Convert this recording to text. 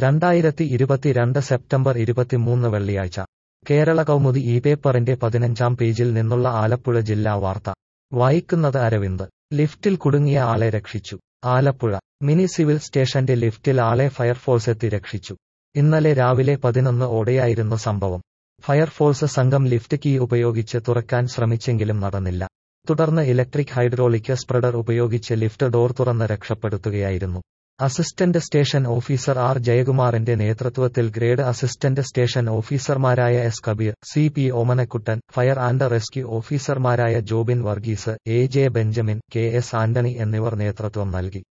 രണ്ടായിരത്തി ഇരുപത്തിരണ്ട് സെപ്റ്റംബർ ഇരുപത്തിമൂന്ന് വെള്ളിയാഴ്ച കേരള കൗമുദി ഈ പേപ്പറിന്റെ പതിനഞ്ചാം പേജിൽ നിന്നുള്ള ആലപ്പുഴ ജില്ലാ വാർത്ത വായിക്കുന്നത് അരവിന്ദ് ലിഫ്റ്റിൽ കുടുങ്ങിയ ആളെ രക്ഷിച്ചു ആലപ്പുഴ മിനി സിവിൽ സ്റ്റേഷന്റെ ലിഫ്റ്റിൽ ആളെ ഫയർഫോഴ്സ് എത്തി രക്ഷിച്ചു ഇന്നലെ രാവിലെ പതിനൊന്ന് ഓടെയായിരുന്നു സംഭവം ഫയർഫോഴ്സ് സംഘം ലിഫ്റ്റ് കീ ഉപയോഗിച്ച് തുറക്കാൻ ശ്രമിച്ചെങ്കിലും നടന്നില്ല തുടർന്ന് ഇലക്ട്രിക് ഹൈഡ്രോളിക് സ്പ്രെഡർ ഉപയോഗിച്ച് ലിഫ്റ്റ് ഡോർ തുറന്ന് രക്ഷപ്പെടുത്തുകയായിരുന്നു അസിസ്റ്റന്റ് സ്റ്റേഷൻ ഓഫീസർ ആർ ജയകുമാറിന്റെ നേതൃത്വത്തിൽ ഗ്രേഡ് അസിസ്റ്റന്റ് സ്റ്റേഷൻ ഓഫീസർമാരായ S Kabeer C P Omanakuttan fire and rescue ഓഫീസർമാരായ Jobin Varghese A J Benjamin K S Antony എന്നിവർ നേതൃത്വം നൽകി